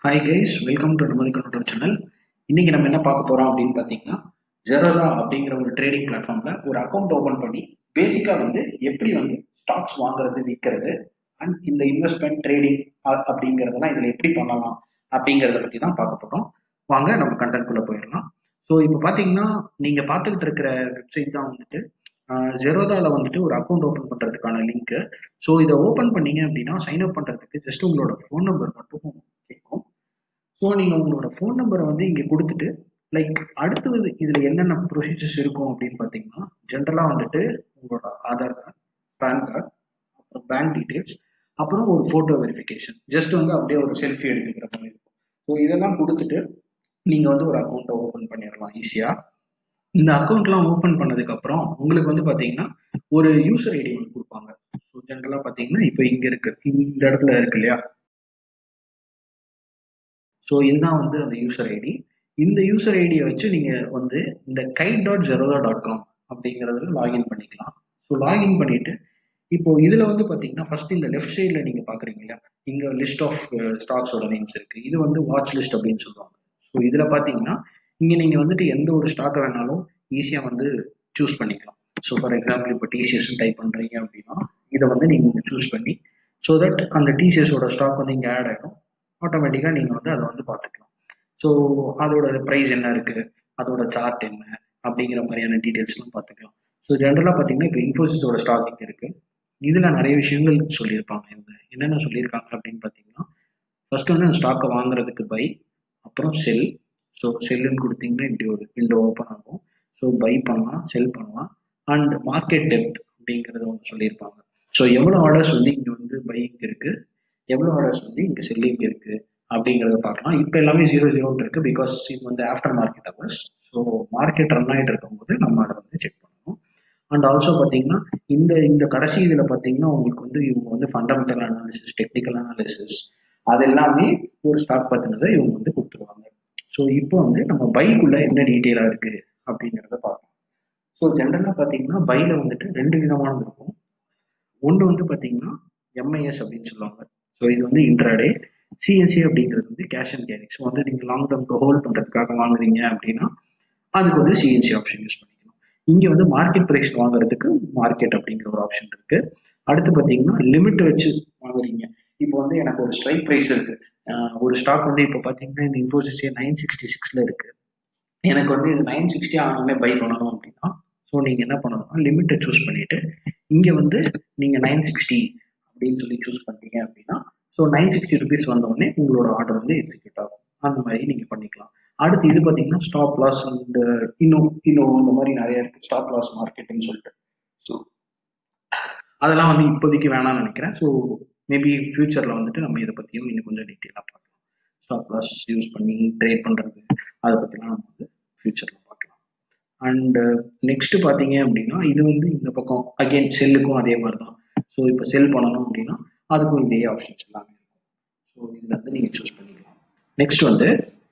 hi guys welcome to நமது control channel இன்னைக்கு நம்ம என்ன பார்க்க போறோம் அப்படின்னு பார்த்தீங்கன்னா ஜெரோதா அப்படிங்கிற ஒரு ட்ரேடிங் பிளாட்ஃபார்ம்ல ஒரு அக்கௌண்ட் ஓபன் பண்ணி பேசிக்கா வந்து எப்படி வந்து ஸ்டாக்ஸ் வாங்குறது விற்கிறது அண்ட் இந்த இன்வெஸ்ட்மெண்ட் ட்ரேடிங் அப்படிங்கிறதெல்லாம் இதுல எப்படி பண்ணலாம் அப்படிங்கிறத பத்தி தான் பார்க்க போறோம் வாங்க நம்ம கண்டென்ட் குள்ள போயிடலாம் ஸோ இப்போ பார்த்தீங்கன்னா நீங்க பார்த்துக்கிட்டு இருக்கிற வெப்சைட் தான் வந்துட்டு ஜெரோதால வந்துட்டு ஒரு அக்கௌண்ட் ஓப்பன் பண்றதுக்கான லிங்க் ஸோ இதை ஓப்பன் பண்ணீங்க அப்படின்னா சைன் அப் பண்றதுக்கு ஜஸ்ட் உங்களோட ஃபோன் நம்பர் மட்டும் கேட்கும் ஸோ நீங்கள் உங்களோட ஃபோன் நம்பரை வந்து இங்கே கொடுத்துட்டு லைக் அடுத்தது இதில் என்னென்ன ப்ரொசீஜர்ஸ் இருக்கும் அப்படின்னு பார்த்தீங்கன்னா ஜென்ரலாக வந்துட்டு உங்களோட ஆதார் கார்டு பேன் கார்டு அப்புறம் பேங்க் டீட்டெயில்ஸ் அப்புறம் ஒரு ஃபோட்டோ வெரிஃபிகேஷன் ஜஸ்ட் வந்து அப்படியே ஒரு செல்ஃபி எடுத்துக்கிற மாதிரி இருக்கும் ஸோ இதெல்லாம் கொடுத்துட்டு நீங்கள் வந்து ஒரு அக்கௌண்ட்டை ஓப்பன் பண்ணிடலாம் ஈஸியாக இந்த அக்கௌண்ட்லாம் ஓப்பன் பண்ணதுக்கப்புறம் உங்களுக்கு வந்து பார்த்தீங்கன்னா ஒரு யூசர் ஐடி ஒன்று கொடுப்பாங்க ஸோ ஜென்ரலாக பார்த்தீங்கன்னா இப்போ இங்கே இருக்கு இந்த இடத்துல இருக்கு இல்லையா ஸோ இதுதான் வந்து அந்த யூசர் ஐடி இந்த யூசர் ஐடியை வச்சு நீங்கள் வந்து இந்த kite dot Zerodha dot com அப்படிங்கிறதுல லாகின் பண்ணிக்கலாம் ஸோ லாகின் பண்ணிட்டு இப்போ இதில் வந்து பார்த்தீங்கன்னா ஃபர்ஸ்ட் இந்த லெஃப்ட் சைடில் நீங்கள் பார்க்குறீங்க இல்லையா இங்கே லிஸ்ட் ஆஃப் ஸ்டாக்ஸோட நேம்ஸ் இருக்கு இது வந்து வாட்ச் லிஸ்ட் அப்படின்னு சொல்லுவாங்க ஸோ இதில் பார்த்தீங்கன்னா இங்கே நீங்கள் வந்துட்டு எந்த ஒரு ஸ்டாக்கை வேணாலும் ஈஸியாக வந்து சூஸ் பண்ணிக்கலாம் ஸோ ஃபார் எக்ஸாம்பிள் இப்போ டிசிஎஸ் டைப் பண்ணுறீங்க அப்படின்னா இதை வந்து நீங்கள் சூஸ் பண்ணி ஸோ தட் அந்த டிசிஎஸோட ஸ்டாக் வந்து இங்கே ஆட் ஆகிடும் ஆட்டோமேட்டிக்காக நீங்கள் வந்து அதை வந்து பார்த்துக்கலாம் ஸோ அதோட ப்ரைஸ் என்ன இருக்குது அதோட சார்ட் என்ன அப்படிங்கிற மாதிரியான டீட்டெயில்ஸ்லாம் பார்த்துக்கலாம் ஸோ ஜென்ரலாக பார்த்தீங்கன்னா இப்போ இன்ஃபோசிஸோட ஸ்டாக் இங்கே இருக்குது இதில் நிறைய விஷயங்கள் சொல்லியிருப்பாங்க இந்த என்னென்ன சொல்லியிருக்காங்க அப்படின்னு பார்த்தீங்கன்னா ஃபர்ஸ்ட் வந்து அந்த ஸ்டாக்கை வாங்குறதுக்கு பை அப்புறம் செல் ஸோ செல்லுன்னு கொடுத்தீங்கன்னா இப்படி ஒரு விண்டோ ஓப்பன் ஆகும் ஸோ பை பண்ணலாம் செல் பண்ணலாம் அண்ட் மார்க்கெட் டெப்த் அப்படிங்கிறத ஒன்று சொல்லியிருப்பாங்க ஸோ எவ்வளோ ஆர்டர்ஸ் வந்து இங்கே வந்து பையிங் இருக்குது எவ்வளோ ஆர்டர்ஸ் வந்து இங்கே செல்லிங் இருக்குது அப்படிங்கிறத பார்க்கலாம் இப்போ எல்லாமே ஜீரோ ஜீரோன்னு இருக்குது பிகாஸ் இது வந்து after market hours so market run ஆகிட்டு இருக்கும்போது நம்ம அதை வந்து செக் பண்ணணும் அண்ட் ஆல்சோ பார்த்தீங்கன்னா இந்த இந்த கடைசி இதில் பார்த்தீங்கன்னா உங்களுக்கு வந்து இவங்க வந்து ஃபண்டமெண்டல் அனாலிசிஸ் டெக்னிக்கல் அனாலிசிஸ் அது எல்லாமே ஒரு ஸ்டாக் பற்றினதை இவங்க வந்து கொடுத்துருவாங்க ஸோ இப்போ வந்து நம்ம பைக்குள்ள என்ன டீட்டெயிலாக இருக்குது அப்படிங்கிறத பார்க்கலாம் ஸோ ஜென்ரலாக பார்த்தீங்கன்னா பைல வந்துட்டு ரெண்டு விதமானது இருக்கும் ஒன்று வந்து பார்த்தீங்கன்னா எம்ஐஎஸ் அப்படின்னு சொல்லுவாங்க ஸோ இது வந்து இன்ட்ராடே சிஎன்சி அப்படிங்கிறது வந்து கேஷ் அண்ட் கேரி ஸோ வந்து நீங்கள் லாங் டேர்ம்க்கு ஹோல்ட் பண்ணுறதுக்காக வாங்குறீங்க அப்படின்னா அதுக்கு வந்து சிஎன்சி ஆப்ஷன் யூஸ் பண்ணிக்கணும் இங்கே வந்து மார்க்கெட் ப்ரைஸ் வாங்குறதுக்கு மார்க்கெட் அப்படிங்கிற ஒரு ஆப்ஷன் இருக்கு அடுத்து பார்த்தீங்கன்னா லிமிட் வச்சு வாங்குறீங்க இப்போ வந்து எனக்கு ஒரு ஸ்ட்ரைக் ப்ரைஸ் இருக்கு ஒரு ஸ்டாக் வந்து இப்போ பார்த்தீங்கன்னா இந்த இன்ஃபோசிஸே நைன் சிக்ஸ்டி சிக்ஸில் இருக்கு எனக்கு வந்து இது நைன் சிக்ஸ்டி ஆனாலுமே பை பண்ணணும் அப்படின்னா ஸோ நீங்கள் என்ன பண்ணணும்னா லிமிட்டை சூஸ் பண்ணிட்டு இங்கே வந்து நீங்கள் நைன் சிக்ஸ்டி அப்படின்னு சொல்லி சூஸ் பண்ணுறீங்க அப்படின்னா ஸோ நைன் சிக்ஸ்டி ருபீஸ் வந்தோடனே உங்களோட ஆர்டர் வந்து எக்ஸிக்யூட் ஆகும் அந்த மாதிரி நீங்கள் பண்ணிக்கலாம் அடுத்து இது பார்த்தீங்கன்னா ஸ்டாப் லாஸ் அண்ட் இன்னும் இன்னும் அந்த மாதிரி நிறைய இருக்கு ஸ்டாப் லாஸ் மார்க்கெட்டுன்னு சொல்லிட்டு ஸோ அதெல்லாம் வந்து இப்போதைக்கு வேணாம்னு நினைக்கிறேன் ஸோ மேபி ஃபியூச்சரில் வந்துட்டு நம்ம இதை பற்றியும் இன்னும் கொஞ்சம் டீட்டெயிலாக பார்க்கலாம் ஸ்டாப் லாஸ் யூஸ் பண்ணி ட்ரேட் பண்ணுறது அதை பற்றிலாம் நம்ம வந்து ஃபியூச்சரில் பார்க்கலாம் அண்டு நெக்ஸ்ட் பார்த்தீங்க அப்படின்னா இது வந்து இந்த பக்கம் அகெயின் செல்லுக்கும் அதே மாதிரி தான் ஸோ இப்போ செல் பண்ணணும் அப்படின்னா அதுக்கும் இதே ஆப்ஷன்ஸ் எல்லாமே இருக்கும் ஸோ இதில் வந்து நீங்கள் சூஸ் பண்ணிக்கலாம் நெக்ஸ்ட் வந்து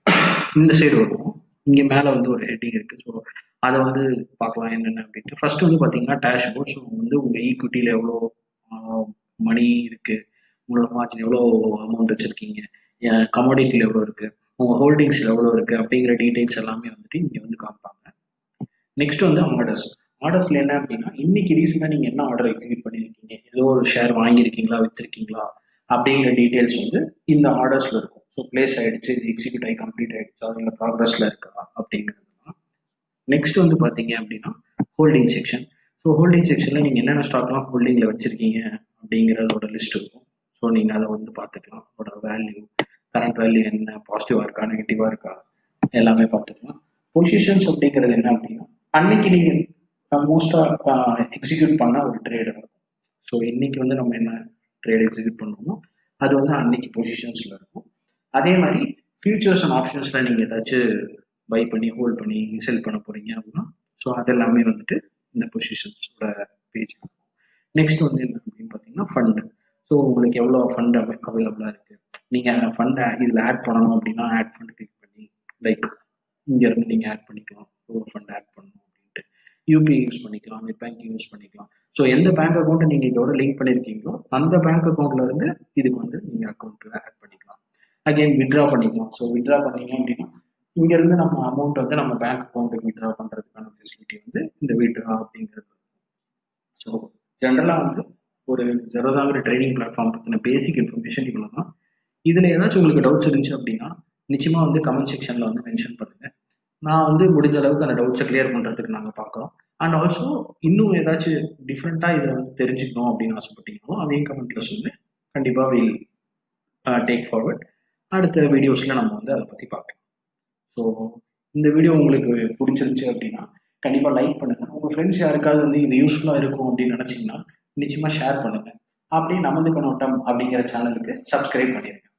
இந்த சைடு வருவோம் இங்கே மேலே வந்து ஒரு ஹெட்டிங் இருக்குது ஸோ அதை வந்து பார்க்கலாம் என்னென்ன அப்படின்ட்டு ஃபர்ஸ்ட் வந்து பார்த்தீங்கன்னா டேஷ் போர்ட் ஸோ வந்து உங்கள் ஈக்விட்டியில் எவ்வளோ மணி இருக்குது உங்களோட மார்ஜின் எவ்வளோ அமௌண்ட் வச்சுருக்கீங்க கமாடிட்டியில் எவ்வளோ இருக்குது உங்கள் ஹோல்டிங்ஸில் எவ்வளோ இருக்குது அப்படிங்கிற டீட்டெயில்ஸ் எல்லாமே வந்துட்டு இங்கே வந்து காமிப்பாங்க நெக்ஸ்ட் வந்து ஆர்டர்ஸ் ஆர்டர்ஸ்ல என்ன அப்படின்னா இன்னைக்கு ரீசெண்டாக நீங்கள் என்ன ஆர்டர் எக்ஸிக்யூட் பண்ணியிருக்கீங்க ஏதோ ஒரு ஷேர் வாங்கியிருக்கீங்களா விற்றுருக்கீங்களா அப்படிங்கிற டீட்டெயில்ஸ் வந்து இந்த ஆர்டர்ஸ்ல இருக்கும் ஸோ பிளேஸ் ஆயிடுச்சு இது எக்ஸிக்யூட் ஆகி கம்ப்ளீட் ஆயிடுச்சா இல்லை ப்ராக்ரஸ்ல இருக்கா அப்படிங்கிறதுலாம் நெக்ஸ்ட் வந்து பார்த்தீங்க அப்படின்னா ஹோல்டிங் செக்ஷன் ஸோ ஹோல்டிங் செக்ஷனில் நீங்கள் என்னென்ன ஸ்டாக்லாம் ஹோல்டிங்கில் வச்சிருக்கீங்க அப்படிங்கிறதோட லிஸ்ட் இருக்கும் ஸோ நீங்கள் அதை வந்து பார்த்துக்கலாம் அதோட வேல்யூ கரண்ட் வேல்யூ என்ன பாசிட்டிவாக இருக்கா நெகட்டிவாக இருக்கா எல்லாமே பார்த்துக்கலாம் பொசிஷன்ஸ் அப்படிங்கிறது என்ன அப்படின்னா அன்னைக்கு நீங்கள் மோஸ்ட்டாக எக்ஸிக்யூட் பண்ண ஒரு ட்ரேட் இருக்கும் ஸோ இன்னைக்கு வந்து நம்ம என்ன ட்ரேட் எக்ஸிக்யூட் பண்ணுவோமோ அது வந்து அன்னைக்கு பொசிஷன்ஸில் இருக்கும் அதே மாதிரி ஃபியூச்சர்ஸ் அண்ட் ஆப்ஷன்ஸில் நீங்கள் ஏதாச்சும் பை பண்ணி ஹோல்ட் பண்ணி செல் பண்ண போகிறீங்க அப்படின்னா ஸோ அதெல்லாமே வந்துட்டு இந்த பொசிஷன்ஸோட பேஜ் இருக்கும் நெக்ஸ்ட் வந்து என்ன அப்படின்னு பார்த்தீங்கன்னா ஃபண்டு ஸோ உங்களுக்கு எவ்வளோ ஃபண்ட் அவை அவைலபிளாக இருக்குது நீங்கள் ஃபண்டை இதில் ஆட் பண்ணணும் அப்படின்னா ஆட் ஃபண்ட் கிளிக் பண்ணி லைக் இங்கேருந்து நீங்கள் ஆட் பண்ணிக்கலாம் ஒரு ஃபண்ட் ஆட் பண்ணணும் அப்படின்ட்டு யூபிஐ யூஸ் பண்ணிக்கலாம் நெட் பேங்கிங் யூஸ் பண்ணிக்கலாம் ஸோ எந்த பேங்க் அக்கௌண்ட்டை நீங்கள் இதோட லிங்க் பண்ணியிருக்கீங்களோ அந்த பேங்க் அக்கௌண்ட்ல இருந்து இதுக்கு வந்து நீங்கள் அக்கௌண்ட்டில் ஆட் பண்ணிக்கலாம் அகைன் வித்ட்ரா பண்ணிக்கலாம் ஸோ வித்ட்ரா பண்ணீங்க அப்படின்னா இங்கேருந்து நம்ம அமௌண்ட் வந்து நம்ம பேங்க் அக்கௌண்ட்டுக்கு வித்ட்ரா பண்ணுறதுக்கான ஃபெசிலிட்டி வந்து இந்த வித்ட்ரா அப்படிங்கிறது ஸோ ஜென்ரலாக வந்து ஒரு ஜெரோதாங்கிற ட்ரைனிங் பிளாட்ஃபார்ம் பற்றின பேசிக் இன்ஃபர்மேஷன் இவ்வளோ தான் இதில் ஏதாச்சும் உங்களுக்கு டவுட்ஸ் இருந்துச்சு அப்படின்னா நிச்சயமாக வந்து கமெண்ட் செக்ஷனில் வந்து மென்ஷன் பண்ணுங்கள் நான் வந்து முடிஞ்ச அளவுக்கு அந்த டவுட்ஸை கிளியர் பண்ணுறதுக்கு நாங்கள் பார்க்குறோம் அண்ட் ஆல்சோ இன்னும் ஏதாச்சும் டிஃப்ரெண்ட்டாக இதில் வந்து தெரிஞ்சுக்கணும் அப்படின்னு ஆசைப்பட்டீங்களோ அதையும் கமெண்ட்டில் சொல்லி கண்டிப்பாக வில் டேக் ஃபார்வர்ட் அடுத்த வீடியோஸில் நம்ம வந்து அதை பற்றி பார்க்கலாம் ஸோ இந்த வீடியோ உங்களுக்கு பிடிச்சிருந்துச்சு அப்படின்னா கண்டிப்பாக லைக் பண்ணுங்கள் உங்கள் ஃப்ரெண்ட்ஸ் யாருக்காவது வந்து இது யூஸ்ஃபுல்லாக இருக்கும் அப்படின்னு நினச்சிங்கன்னா நிச்சயமாக ஷேர் பண்ணுங்கள் அப்படியே நமது கண்ணோட்டம் அப்படிங்கிற சேனலுக்கு சப்ஸ்கிரைப் பண்ணிடுங்க